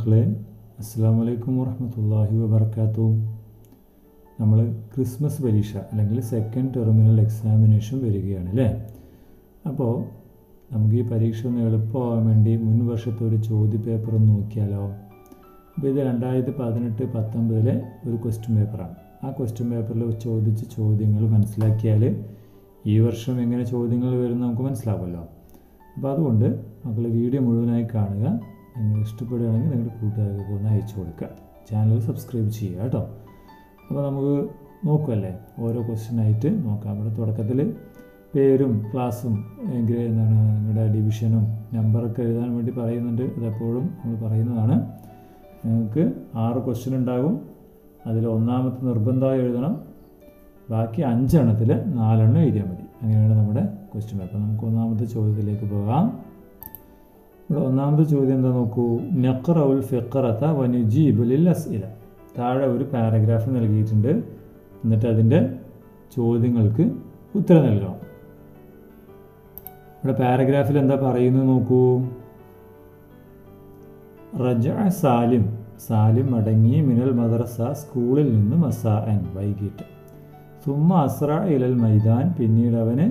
മക്കളെ അസ്സാം വലൈക്കും വറഹമത്തല്ലാഹി വബർക്കാത്തു നമ്മൾ ക്രിസ്മസ് പരീക്ഷ അല്ലെങ്കിൽ സെക്കൻഡ് ടെർമിനൽ എക്സാമിനേഷൻ വരികയാണ് അല്ലേ അപ്പോൾ നമുക്ക് ഈ പരീക്ഷ ഒന്ന് എളുപ്പമാകാൻ വേണ്ടി മുൻ വർഷത്തെ ഒരു ചോദ്യ പേപ്പർ ഒന്ന് നോക്കിയാലോ അപ്പോൾ ഇത് രണ്ടായിരത്തി പതിനെട്ട് പത്തൊമ്പതിലെ ഒരു ക്വസ്റ്റ്യൻ പേപ്പറാണ് ആ ക്വസ്റ്റ്യൻ പേപ്പറിൽ ചോദിച്ച ചോദ്യങ്ങൾ മനസ്സിലാക്കിയാൽ ഈ വർഷം എങ്ങനെ ചോദ്യങ്ങൾ വരും നമുക്ക് മനസ്സിലാവുമല്ലോ അപ്പോൾ അതുകൊണ്ട് മക്കൾ വീഡിയോ മുഴുവനായി കാണുക നിങ്ങൾ ഇഷ്ടപ്പെടുകയാണെങ്കിൽ നിങ്ങളുടെ കൂട്ടുകാർക്ക് ഒന്ന് അയച്ചു കൊടുക്കുക ചാനൽ സബ്സ്ക്രൈബ് ചെയ്യുക കേട്ടോ അപ്പോൾ നമുക്ക് നോക്കുമല്ലേ ഓരോ ക്വസ്റ്റ്യനായിട്ട് നോക്കാം ഇവിടെ തുടക്കത്തിൽ പേരും ക്ലാസ്സും എങ്കിൽ എന്താണ് നിങ്ങളുടെ ഡിവിഷനും നമ്പറൊക്കെ എഴുതാൻ വേണ്ടി പറയുന്നുണ്ട് അതെപ്പോഴും നമ്മൾ പറയുന്നതാണ് നിങ്ങൾക്ക് ആറ് ക്വസ്റ്റ്യൻ ഉണ്ടാകും അതിൽ ഒന്നാമത്തെ നിർബന്ധമായി എഴുതണം ബാക്കി അഞ്ചെണ്ണത്തിൽ നാലെണ്ണം എഴുതിയാൽ മതി അങ്ങനെയാണ് നമ്മുടെ ക്വസ്റ്റ്യൻ പേപ്പർ നമുക്ക് ഒന്നാമത്തെ ചോദ്യത്തിലേക്ക് പോകാം ഇവിടെ ഒന്നാമത്തെ ചോദ്യം എന്താ നോക്കൂ നഖറൗൽ ഫിഖറത്ത വനുജീബുലിൽ അസ്ഇല താഴെ ഒരു പാരഗ്രാഫ് നൽകിയിട്ടുണ്ട് എന്നിട്ട് അതിൻ്റെ ചോദ്യങ്ങൾക്ക് ഉത്തരം നൽകണം ഇവിടെ പാരഗ്രാഫിൽ എന്താ പറയുന്നത് നോക്കൂ റജ സാലിം സാലിം മടങ്ങി മിനൽ മദ്രസ സ്കൂളിൽ നിന്ന് മസാഅൻ വൈകിട്ട് സുമ്മ അസ്ര ഇലൽ മൈതാൻ പിന്നീട് അവന്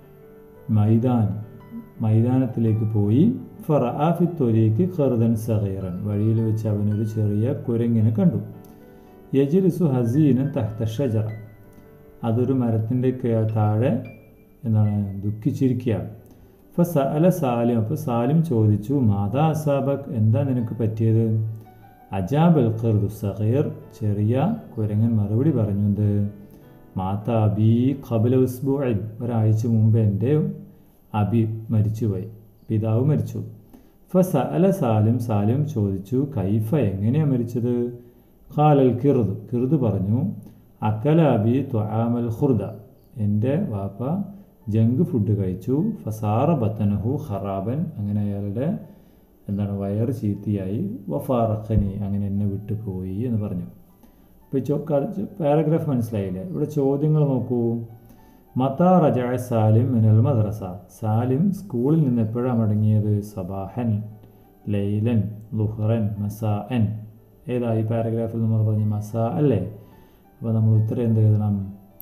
മൈതാൻ മൈതാനത്തിലേക്ക് പോയി ഫറാഫി തൊലീക്ക് ഖർദൻ സഹീറൻ വഴിയിൽ വെച്ച് അവനൊരു ചെറിയ കുരങ്ങിനെ കണ്ടു യജിലിസു ഹസീനൻ തഹ്ത ഷജറ അതൊരു മരത്തിൻ്റെ താഴെ എന്താണ് ദുഃഖിച്ചിരിക്കുകയാണ് അപ്പോൾ സഅല സാലിം അപ്പോൾ സാലിം ചോദിച്ചു മാതാ അസാബക് എന്താ നിനക്ക് പറ്റിയത് അജാബൽ ഖർദു സഹീർ ചെറിയ കുരങ്ങൻ മറുപടി പറഞ്ഞത് മാതാ ബി ഖബല ഉസ്ബുഅൻ ഒരാഴ്ച മുമ്പ് എൻ്റെ അബി മരിച്ചുപോയി പിതാവ് മരിച്ചു ഫസ അല സാലിം സാലിം ചോദിച്ചു കൈഫ എങ്ങനെയാണ് മരിച്ചത് ഖാലൽ കിറുദ് കിറുദ് പറഞ്ഞു അക്കല അബി ത്വാമൽ ഖുർദ എൻ്റെ വാപ്പ ജങ്ക് ഫുഡ് കഴിച്ചു ഫസാറ ബത്തനഹു ഖറാബൻ അങ്ങനെ അയാളുടെ എന്താണ് വയറ് ചീത്തയായി വഫാറഖനി അങ്ങനെ എന്നെ വിട്ടു പോയി എന്ന് പറഞ്ഞു ഇപ്പോൾ പാരഗ്രാഫ് മനസ്സിലായില്ലേ ഇവിടെ ചോദ്യങ്ങൾ നോക്കൂ മത്താ റജായ സാലിം മിനൽ മദ്രസ സാലിം സ്കൂളിൽ നിന്ന് എപ്പോഴാണ് മടങ്ങിയത് സബാഹൻ ലൈലൻ ലുഹറൻ മസാഅൻ ഏതാ ഈ പാരഗ്രാഫിൽ നമ്മൾ പറഞ്ഞ മസാ അല്ലേ അപ്പോൾ നമ്മൾ ഉത്തരം എന്ത് എഴുതണം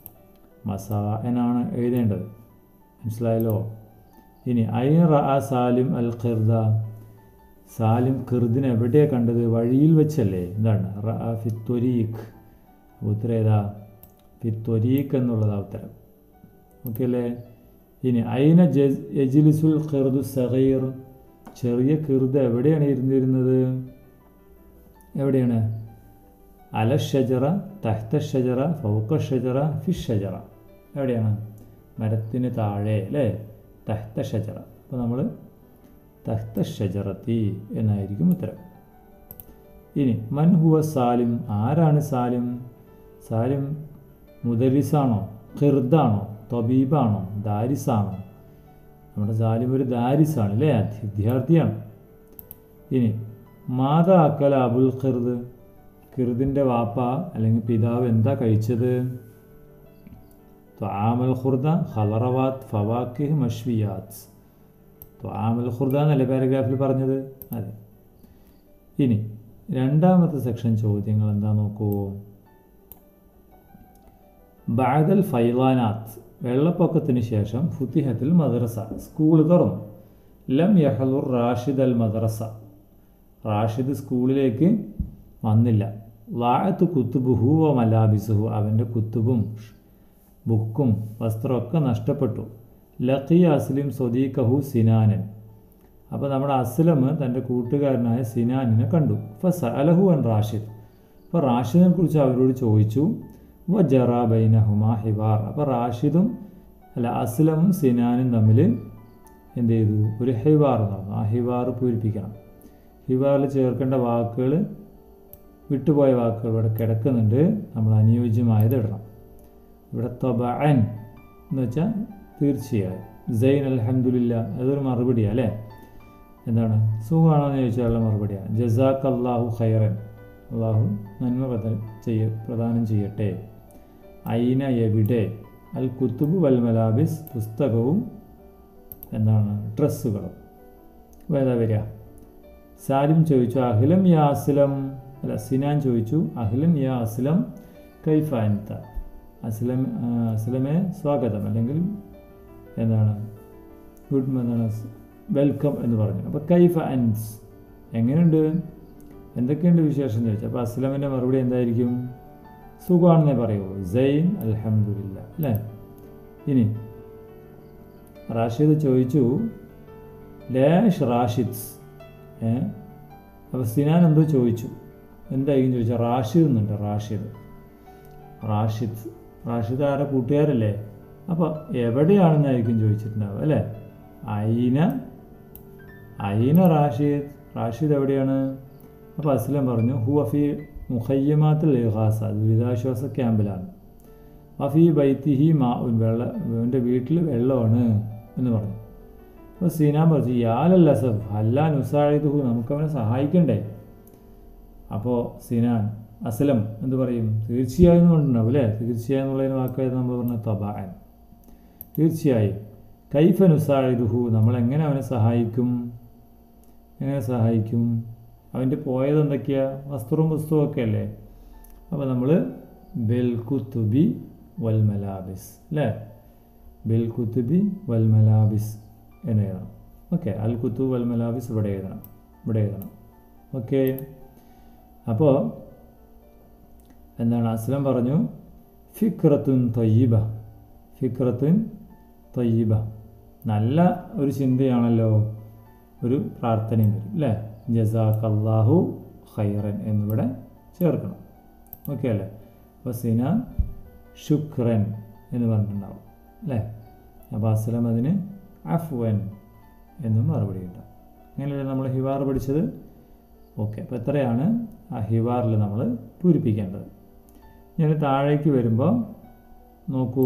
മസാഅനാണ് എഴുതേണ്ടത് മനസ്സിലായല്ലോ ഇനി ഐൻ റ സാലിം അൽ ഖിർദ സാലിം ഖിർദിനെ എവിടെയാണ് കണ്ടത് വഴിയിൽ വെച്ചല്ലേ എന്താണ് റ ഫിത്തൊരീഖ് ഉത്തരം ഏതാ ഫിത്തൊരീഖ് എന്നുള്ളതാ ഉത്തരം ഓക്കെ അല്ലേ ഇനി ഐന എജിലിസുൽ ഖിർദു സഹീർ ചെറിയ ഖിർദ് എവിടെയാണ് ഇരുന്നിരുന്നത് എവിടെയാണ് അല ഷജറ തഹ്ത ഷജറ ഫൗക്ക ഷജറ ഫിഷ് ഷജറ എവിടെയാണ് മരത്തിന് താഴെ അല്ലേ തഹ്ത ഷജറ അപ്പോൾ നമ്മൾ തഹ്ത ഷജറത്തി എന്നായിരിക്കും ഉത്തരം ഇനി മൻ ഹുവ സാലിം ആരാണ് സാലിം സാലിം മുദരിസാണോ ഖിർദാണോ തബീബാണോ ദാരിസാണോ നമ്മുടെ സാലിം ഒരു ദാരിസാണ് അല്ലേ വിദ്യാർത്ഥിയാണ് ഇനി മാതാ അക്കല അബുൽ ഖിർദ് ഖിർദിൻ്റെ വാപ്പ അല്ലെങ്കിൽ പിതാവ് എന്താ കഴിച്ചത് ത്വാമൽ ഖുർദ ഹലറവാത്ത് ഫവാക്കിഹ് മഷ്വിയാത്ത് ത്വാമൽ ഖുർദ എന്നല്ലേ പാരഗ്രാഫിൽ പറഞ്ഞത് അതെ ഇനി രണ്ടാമത്തെ സെക്ഷൻ ചോദ്യങ്ങൾ എന്താ നോക്കൂ ബാദൽ ഫൈലാനാത്ത് വെള്ളപ്പൊക്കത്തിന് ശേഷം ഫുത്തിഹത്തിൽ മദ്രസ സ്കൂൾ തുറന്നു ലം യഹലുർ റാഷിദ് അൽ മദ്രസ റാഷിദ് സ്കൂളിലേക്ക് വന്നില്ല ലായത്ത് കുത്തുബുഹു വ മലാബിസുഹു അവൻ്റെ കുത്തുബും ബുക്കും വസ്ത്രമൊക്കെ നഷ്ടപ്പെട്ടു ലഖി അസ്ലിം സ്വദീഖഹു സിനാനൻ അപ്പോൾ നമ്മുടെ അസ്ലം തൻ്റെ കൂട്ടുകാരനായ സിനാനിനെ കണ്ടു ഫസ് അലഹു അൻ റാഷിദ് അപ്പോൾ റാഷിദിനെ കുറിച്ച് അവരോട് ചോദിച്ചു വ ജറ ബൈനഹുമ ഹിവാർ അപ്പോൾ റാഷിദും അല്ല അസ്ലമും സിനാനും തമ്മിൽ എന്ത് ചെയ്തു ഒരു ഹിവാർ നടന്നു ആ ഹിവാർ പൂരിപ്പിക്കണം ഹിവാറിൽ ചേർക്കേണ്ട വാക്കുകൾ വിട്ടുപോയ വാക്കുകൾ ഇവിടെ കിടക്കുന്നുണ്ട് നമ്മൾ അനുയോജ്യമായത് ഇടണം ഇവിടെ തൊബഅൻ എന്ന് വെച്ചാൽ തീർച്ചയായും സൈൻ അൽഹംദുലില്ല അതൊരു മറുപടിയാണ് അല്ലേ എന്താണ് സുഖമാണോ എന്ന് ചോദിച്ചാലുള്ള മറുപടിയാണ് ജസാഖ് അള്ളാഹു ഖൈറൻ അള്ളാഹു നന്മ പ്രദാനം ചെയ്യ പ്രദാനം ചെയ്യട്ടെ ഐന എവിടെ അൽ കുത്തുബ് വൽ മലാബിസ് പുസ്തകവും എന്താണ് ഡ്രസ്സുകളും ഏതാ വരിക സാലിം ചോദിച്ചു അഖിലം യാ അസ്ലം അല്ല സിനാൻ ചോദിച്ചു അഖിലൻ യാ അസ്ലം കൈഫ അൻത അസ്ലം ആ, അസ്ലമെ സ്വാഗതം അല്ലെങ്കിൽ എന്താണ് ഗുഡ് എന്താണ് വെൽക്കം എന്ന് പറഞ്ഞു അപ്പോൾ കൈഫ അൻസ് എങ്ങനെയുണ്ട് എന്തൊക്കെയുണ്ട് വിശേഷം ചോദിച്ചു അപ്പോൾ അസ്ലമിൻ്റെ മറുപടി എന്തായിരിക്കും സുഖമാണെന്നേ പറയുള്ളൂ സൈൻ അൽഹംദുലില്ല അല്ലേ ഇനി റാഷിദ് ചോദിച്ചു ലാഷ് റാഷിദ്സ് ഏ അപ്പോൾ സിനാൻ എന്തോ ചോദിച്ചു എന്തായിരിക്കും ചോദിച്ചാൽ റാഷിദ് എന്നുണ്ട് റാഷിദ് റാഷിദ് റാഷിദ് ആരുടെ കൂട്ടുകാരല്ലേ അപ്പോൾ എവിടെയാണെന്നായിരിക്കും ചോദിച്ചിട്ടുണ്ടാവുക അല്ലേ അയിന അയിന റാഷിദ് റാഷിദ് എവിടെയാണ് അപ്പോൾ അസ്ലം പറഞ്ഞു ഹു അഫി മുഖയ്യമാത്തിൽ ഇഹാസ ദുരിതാശ്വാസ ക്യാമ്പിലാണ് അഫി ബൈത്തിഹി മാ ഉൻ വെള്ള എൻ്റെ വീട്ടിൽ വെള്ളമാണ് എന്ന് പറഞ്ഞു അപ്പോൾ സീനാൻ പറഞ്ഞു യാലല്ല സഫ് അല്ലാ നുസാഴിദുഹു നമുക്കവനെ സഹായിക്കണ്ടേ അപ്പോൾ സിനാൻ അസ്ലം എന്ത് പറയും തീർച്ചയായും കൊണ്ടുണ്ടാവും അല്ലേ തീർച്ചയായും എന്നുള്ളതിന് വാക്കായത് നമ്മൾ പറഞ്ഞ തബാൻ തീർച്ചയായും കൈഫ നുസാഴിദുഹു നമ്മൾ എങ്ങനെ അവനെ സഹായിക്കും എങ്ങനെ സഹായിക്കും അവൻ്റെ പോയത് എന്തൊക്കെയാ വസ്ത്രവും പുസ്തകവും ഒക്കെ അല്ലേ അപ്പോൾ നമ്മൾ ബെൽ കുത്തുബി വൽ മലാബിസ് അല്ലേ ബെൽ കുത്തുബി വൽ മലാബിസ് എന്ന് എഴുതണം ഓക്കെ അൽ കുത്തു വൽ മലാബിസ് ഇവിടെ എഴുതണം ഇവിടെ എഴുതണം ഓക്കെ അപ്പോൾ എന്താണ് അസ്ലം പറഞ്ഞു ഫിക്രത്തുൻ തൊയ്യബ ഫിക്രത്തുൻ തൊയ്യബ നല്ല ഒരു ചിന്തയാണല്ലോ ഒരു പ്രാർത്ഥനയും വരും അല്ലേ ജസാഖ് അള്ളാഹു ഖൈറൻ എന്നിവിടെ ചേർക്കണം ഓക്കെ അല്ലേ അപ്പോൾ സിന ശുക്രൻ എന്ന് പറഞ്ഞിട്ടുണ്ടാവും അല്ലേ അപ്പോൾ അസ്ലം അതിന് അഫ്വൻ എന്നും മറുപടി ഉണ്ടാവും അങ്ങനെയല്ലേ നമ്മൾ ഹിവാർ പഠിച്ചത് ഓക്കെ അപ്പോൾ എത്രയാണ് ആ ഹിവാറിൽ നമ്മൾ പൂരിപ്പിക്കേണ്ടത് ഞാൻ താഴേക്ക് വരുമ്പോൾ നോക്കൂ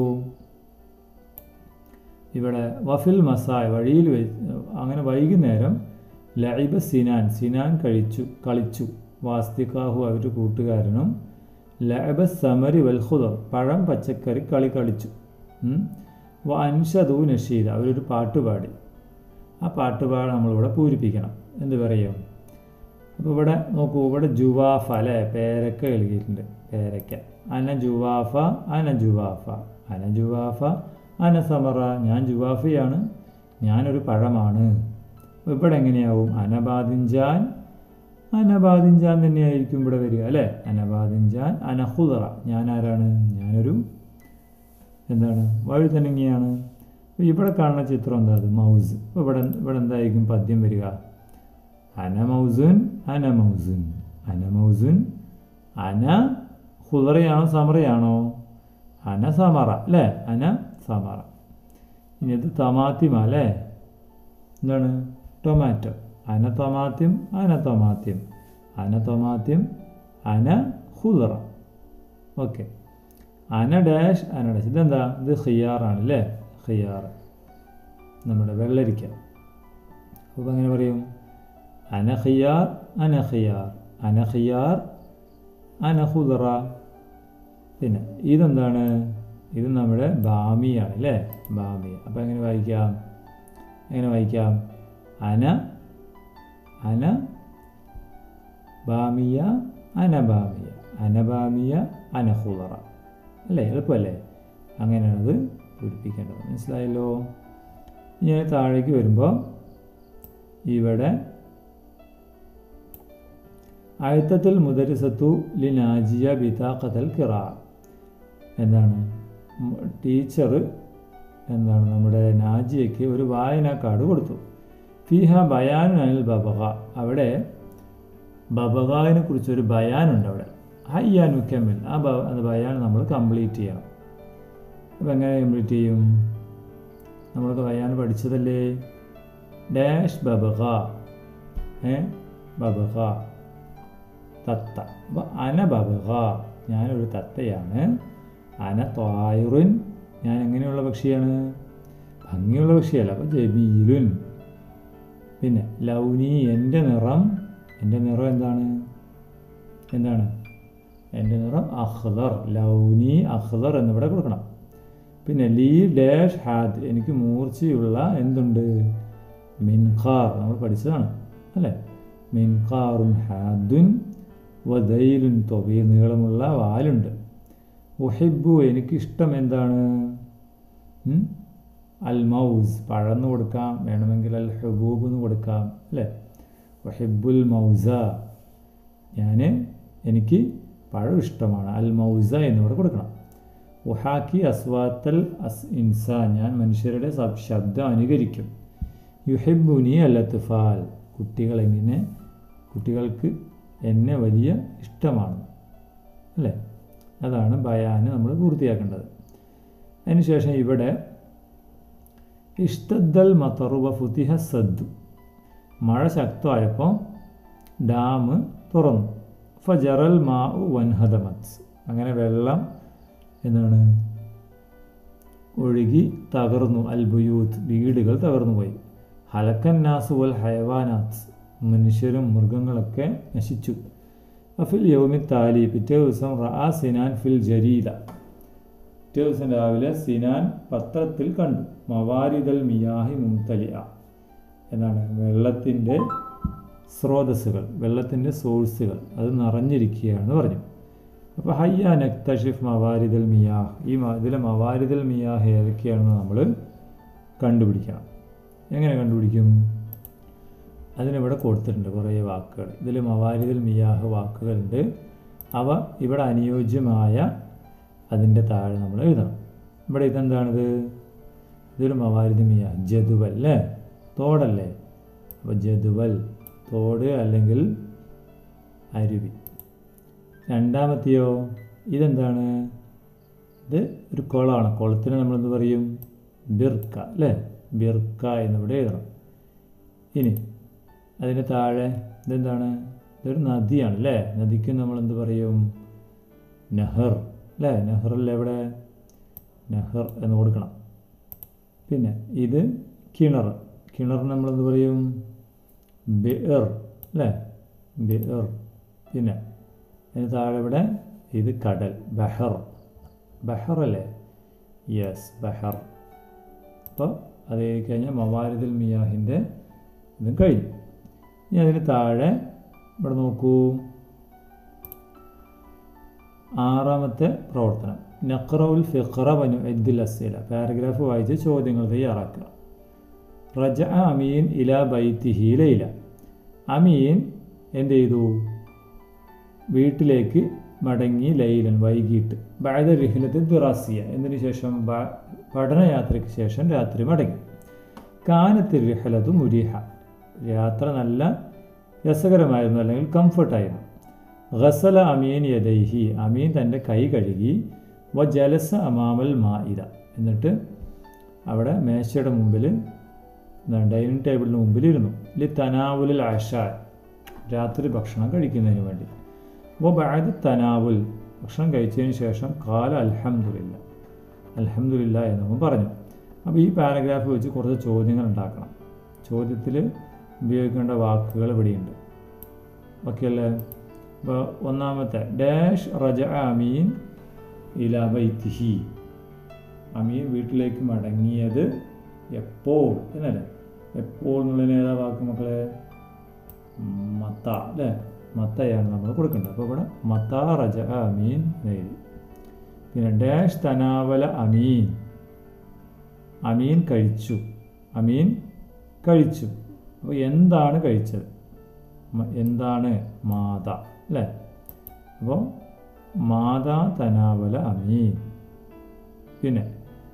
ഇവിടെ വഫിൽ മസായ് വഴിയിൽ വെ അങ്ങനെ വൈകുന്നേരം ലൈബ സിനാൻ സിനാൻ കഴിച്ചു കളിച്ചു വാസ്തികാഹു അവരുടെ കൂട്ടുകാരനും ലൈബ സമരി വൽഹുദർ പഴം പച്ചക്കറി കളി കളിച്ചു ഉം. വ അൻഷദു നഷീദ് അവരൊരു പാട്ട് പാടി ആ പാട്ട് പാട് നമ്മളിവിടെ പൂരിപ്പിക്കണം എന്ത് പറയും അപ്പോൾ ഇവിടെ നോക്കൂ ഇവിടെ ജുവാഫ അല്ലേ പേരക്ക എഴുതിയിട്ടുണ്ട് പേരക്ക അന ജുവാഫ അന ജുവാഫ അന ജുവാഫ അന സമറ ഞാൻ ജുവാഫയാണ് ഞാനൊരു പഴമാണ് അപ്പോൾ ഇവിടെ എങ്ങനെയാവും അനബാദിഞ്ചാൻ അനബാദിഞ്ചാൻ തന്നെയായിരിക്കും ഇവിടെ വരിക അല്ലേ അനബാദിഞ്ചാൻ അനഹുദറ ഞാൻ ആരാണ് ഞാനൊരു എന്താണ് വഴുതനങ്ങിയാണ് അപ്പോൾ ഇവിടെ കാണുന്ന ചിത്രം എന്താ അത് മൗസ് അപ്പോൾ ഇവിടെ ഇവിടെ എന്തായിരിക്കും പദ്യം വരിക അന മൗസുൻ അന മൗസുൻ അന മൗസുൻ അന ഹുദറയാണോ സമറയാണോ അന സമറ അല്ലേ അന സമറ ഇനി ഇത് തമാത്തിമ അല്ലേ എന്താണ് ടൊമാറ്റോ അന ടൊമാത്യം അന ടൊമാത്യം അന ടൊമാത്യം അന ഹുദറ ഓക്കെ അന ഡാഷ് അന ഡാഷ് ഇതെന്താ ഇത് ഖിയാറാണ് അല്ലേ ഖിയാർ നമ്മുടെ വെള്ളരിക്ക അപ്പോൾ അങ്ങനെ പറയും അന ഖിയാർ അന ഖിയാർ അന ഖിയാർ അന ഖുദറ പിന്നെ ഇതെന്താണ് ഇത് നമ്മുടെ ബാമിയാണ് അല്ലേ ബാമിയ അപ്പോൾ എങ്ങനെ വായിക്കാം എങ്ങനെ വായിക്കാം അന അന ബാമിയ അന ബാമിയ അന ബാമിയ അന ഖുദറ അല്ലേ എളുപ്പമല്ലേ അങ്ങനെയാണത് പൂരിപ്പിക്കേണ്ടത് മനസ്സിലായല്ലോ ഇനി താഴേക്ക് വരുമ്പോൾ ഇവിടെ അഴുത്തത്തിൽ മുദരിസത്തു ലി നാജിയ ബിതാഖത്തൽ കിറ എന്താണ് ടീച്ചർ എന്താണ് നമ്മുടെ നാജിയയ്ക്ക് ഒരു വായനാ കാർഡ് കൊടുത്തു ഫിഹ ബയാനു അനിൽ ബബക അവിടെ ബബകാവിനെ കുറിച്ചൊരു ബയാനുണ്ട് അവിടെ ഹയ്യാൻ മുക്കമ്മിൽ ആ ബ അത് ബയാൻ നമ്മൾ കംപ്ലീറ്റ് ചെയ്യണം അപ്പോൾ എങ്ങനെ കംപ്ലീറ്റ് ചെയ്യും നമ്മളൊക്കെ ബയാൻ പഠിച്ചതല്ലേ ഡാഷ് ബബക ഏ ബബക തത്ത അപ്പോൾ അന ബബക ഞാനൊരു തത്തയാണ് അന ത്വായുറുൻ ഞാൻ എങ്ങനെയുള്ള പക്ഷിയാണ് ഭംഗിയുള്ള പക്ഷിയല്ല അപ്പോൾ ജബീലുൻ പിന്നെ ലൗനി എൻ്റെ നിറം എൻ്റെ നിറം എന്താണ് എന്താണ് എൻ്റെ നിറം അഖ്ദർ ലൗനി അഖ്ദർ എന്നിവിടെ കൊടുക്കണം പിന്നെ ലീ ഡാഷ് ഹാദ് എനിക്ക് മൂർച്ചയുള്ള എന്തുണ്ട് മിൻഖാർ നമ്മൾ പഠിച്ചതാണ് അല്ലേ മിൻകാറുൻ ഹാദുൻ വദൈലുൻ തൊവി നീളമുള്ള വാലുണ്ട് ഉഹിബു എനിക്കിഷ്ടം എന്താണ് ഉം? അൽ മൗസ് പഴന്ന് കൊടുക്കാം വേണമെങ്കിൽ അൽ ഹബൂബ് എന്ന് കൊടുക്കാം അല്ലേ വഹിബുൽ മൗസ ഞാൻ എനിക്ക് പഴം ഇഷ്ടമാണ് അൽ മൗസ എന്നിവിടെ കൊടുക്കണം ഉഹാക്കി അസ്വാത്തൽ അസ് ഇൻസാൻ ഞാൻ മനുഷ്യരുടെ സബ് ശബ്ദം അനുകരിക്കും യുഹിബുനി അൽ അത്ഫാൽ കുട്ടികൾ എങ്ങനെ കുട്ടികൾക്ക് എന്നെ വലിയ ഇഷ്ടമാണ് അല്ലേ അതാണ് ബയാന് നമ്മൾ പൂർത്തിയാക്കേണ്ടത് അതിനുശേഷം ഇവിടെ ഇഷ്ടദ്ദൽ മത്തറുവ ഫുതിഹ സദ്ദു മഴ ശക്തമായപ്പോൾ ഡാം തുറന്നു ഫജറൽ മാ വൻഹദമത് അങ്ങനെ വെള്ളം എന്താണ് ഒഴുകി തകർന്നു അൽബുയൂത്ത് വീടുകൾ തകർന്നു പോയി ഹലക്കൻ നാസ് വൽ ഹയവാനാത്ത് മനുഷ്യരും മൃഗങ്ങളൊക്കെ നശിച്ചു അഫിൽ യൗമി താലി പിറ്റേ ദിവസം റാ സിനാൻ ഫിൽ ജരീദ പിറ്റേ ദിവസം രാവിലെ സിനാൻ പത്രത്തിൽ കണ്ടു മവാരിദൽ മിയാഹി മുംതലിയ എന്നാണ് വെള്ളത്തിൻ്റെ സ്രോതസ്സുകൾ വെള്ളത്തിൻ്റെ സോഴ്സുകൾ അത് നിറഞ്ഞിരിക്കുകയാണ് പറഞ്ഞു അപ്പോൾ ഹയ്യ നക്തഷിഫ് മവാരിദൽ മിയാഹ് ഈ മ- ഇതിലെ മവാരിദൽ മിയാഹ് ഏതൊക്കെയാണെന്ന് നമ്മൾ കണ്ടുപിടിക്കണം എങ്ങനെ കണ്ടുപിടിക്കും അതിനിവിടെ കൊടുത്തിട്ടുണ്ട് കുറേ വാക്കുകൾ ഇതിൽ മവാരിദൽ മിയാഹ് വാക്കുകളുണ്ട് അവ ഇവിടെ അനുയോജ്യമായ അതിൻ്റെ താഴെ നമ്മൾ എഴുതണം ഇവിടെ ഇതെന്താണിത് ഇതൊരു മവാരിദ് മിയാഹ് ജതുവൽ അല്ലേ തോടല്ലേ അപ്പോൾ ജതുവൽ തോട് അല്ലെങ്കിൽ അരുവി രണ്ടാമത്തെയോ ഇതെന്താണ് ഇത് ഒരു കുളമാണ് കുളത്തിന് നമ്മളെന്ത് പറയും ബിർക്ക അല്ലേ ബിർക്ക എന്നിവിടെ എഴുതണം ഇനി അതിന് താഴെ ഇതെന്താണ് ഇതൊരു നദിയാണ് അല്ലേ നദിക്ക് നമ്മളെന്ത് പറയും നെഹർ അല്ലേ നെഹറല്ലേ എവിടെ നെഹർ എന്ന് കൊടുക്കണം പിന്നെ ഇത് കിണർ കിണറിന് നമ്മളെന്ത് പറയും ബിർ അല്ലേ ബിർ പിന്നെ അതിന് താഴെ ഇവിടെ ഇത് കടൽ ബഹർ ബഹർ അല്ലേ യെസ് ബഹർ അപ്പോൾ അത് കഴിഞ്ഞാൽ മവാരിദുൽ മിയാഹിൻ്റെ ഇതും കഴിഞ്ഞു ഇനി അതിന് താഴെ ഇവിടെ നോക്കൂ ആറാമത്തെ പ്രവർത്തനം നഖറൗൽ ഫിഖറ വനു എദ്ദിൽ അസീല പാരഗ്രാഫ് വായിച്ച് ചോദ്യങ്ങൾ തയ്യാറാക്കുക റജ അമീൻ ഇല ബൈത്തിഹി ലൈല അമീൻ എന്ത് ചെയ്തു വീട്ടിലേക്ക് മടങ്ങി ലൈലൻ വൈകിട്ട് ബാദ റിഹിലത്ത് ദിറാസിയ എന്നതിന് ശേഷം ബ- പഠനയാത്രയ്ക്ക് ശേഷം രാത്രി മടങ്ങി കാനത്ത് റിഹലത്ത് മുരിഹ യാത്ര നല്ല രസകരമായിരുന്നു അല്ലെങ്കിൽ കംഫർട്ടായിരുന്നു ഗസല അമീൻ യദൈഹി അമീൻ തൻ്റെ കൈ കഴുകി വ ജലസ അമാമൽ മായിദ എന്നിട്ട് അവിടെ മേശയുടെ മുമ്പിൽ ഡൈനിങ് ടേബിളിന് മുമ്പിൽ ഇരുന്നു ലി തനാവുലിൽ ആഷ രാത്രി ഭക്ഷണം കഴിക്കുന്നതിന് വേണ്ടി അപ്പോൾ ബാദ് തനാവുൽ ഭക്ഷണം കഴിച്ചതിന് ശേഷം കാല അൽഹംദുലില്ല അൽഹംദുലില്ല എന്നവൻ പറഞ്ഞു അപ്പോൾ ഈ പാരഗ്രാഫ് വെച്ച് കുറച്ച് ചോദ്യങ്ങൾ ഉണ്ടാക്കണം ചോദ്യത്തിൽ ഉപയോഗിക്കേണ്ട വാക്കുകൾ ഇവിടെയുണ്ട് ഓക്കെ അല്ലേ അപ്പോൾ ഒന്നാമത്തെ ഡാഷ് റജ അമീൻ ഇല ബൈത്തിഹി അമീൻ വീട്ടിലേക്ക് മടങ്ങിയത് എപ്പോൾ എന്നല്ലേ എപ്പോൾ എന്നുള്ളതിന് ഏതാ വാക്ക് മക്കളെ മത്ത അല്ലേ മത്തയാണ് നമ്മൾ കൊടുക്കേണ്ടത് അപ്പോൾ ഇവിടെ മത്ത റജ അമീൻ എന്ന് എഴുതി പിന്നെ ഡാഷ് തനാവല അമീൻ അമീൻ കഴിച്ചു അമീൻ കഴിച്ചു അപ്പോൾ എന്താണ് കഴിച്ചത് മ- എന്താണ് മാത അല്ലേ അപ്പോൾ മാതാ തനാവല അമീൻ പിന്നെ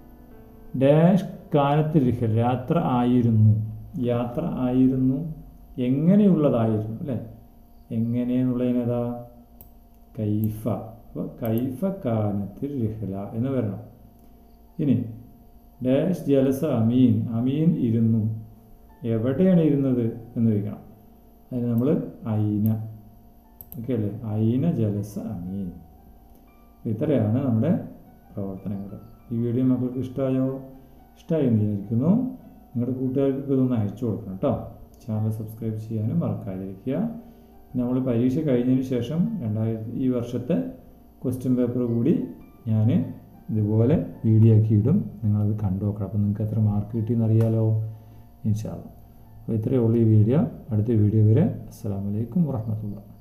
ഡാഷ് കാലത്ത് ലിഖൽ യാത്ര ആയിരുന്നു യാത്ര ആയിരുന്നു എങ്ങനെയുള്ളതായിരുന്നു അല്ലേ എങ്ങനെയെന്നുള്ളതിനേതാ കൈഫ അപ്പോൾ കൈഫ കാനത്തിൽ റിഹല എന്ന് വരണം ഇനി ഡാഷ് ജലസ അമീൻ അമീൻ ഇരുന്നു എവിടെയാണ് ഇരുന്നത് എന്ന് ചോദിക്കണം അതിന് നമ്മൾ ഐന ഓക്കെ അല്ലേ ഐന ജലസ അമീൻ ഇത്രയാണ് നമ്മുടെ പ്രവർത്തനങ്ങൾ ഈ വീഡിയോ മക്കൾക്ക് ഇഷ്ടമായോ ഇഷ്ടമായി എന്ന് വിചാരിക്കുന്നു നിങ്ങളുടെ കൂട്ടുകാർക്ക് ഇതൊന്ന് അയച്ചു കൊടുക്കണം കേട്ടോ ചാനൽ സബ്സ്ക്രൈബ് ചെയ്യാനും മറക്കാതിരിക്കുക നമ്മൾ പരീക്ഷ കഴിഞ്ഞതിന് ശേഷം രണ്ടായിരത്തി ഈ വർഷത്തെ ക്വസ്റ്റ്യൻ പേപ്പർ കൂടി ഞാൻ ഇതുപോലെ വീഡിയോ ആക്കി ഇടും നിങ്ങളത് കണ്ടു നോക്കണം അപ്പോൾ നിങ്ങൾക്ക് എത്ര മാർക്ക് കിട്ടിയെന്ന് അറിയാലോ ഇൻഷാല്ല അപ്പോൾ ഇത്രയേ ഉള്ളൂ ഈ വീഡിയോ അടുത്ത വീഡിയോ വരെ അസ്സാം വലൈക്കും വാഹമത്തുള്ള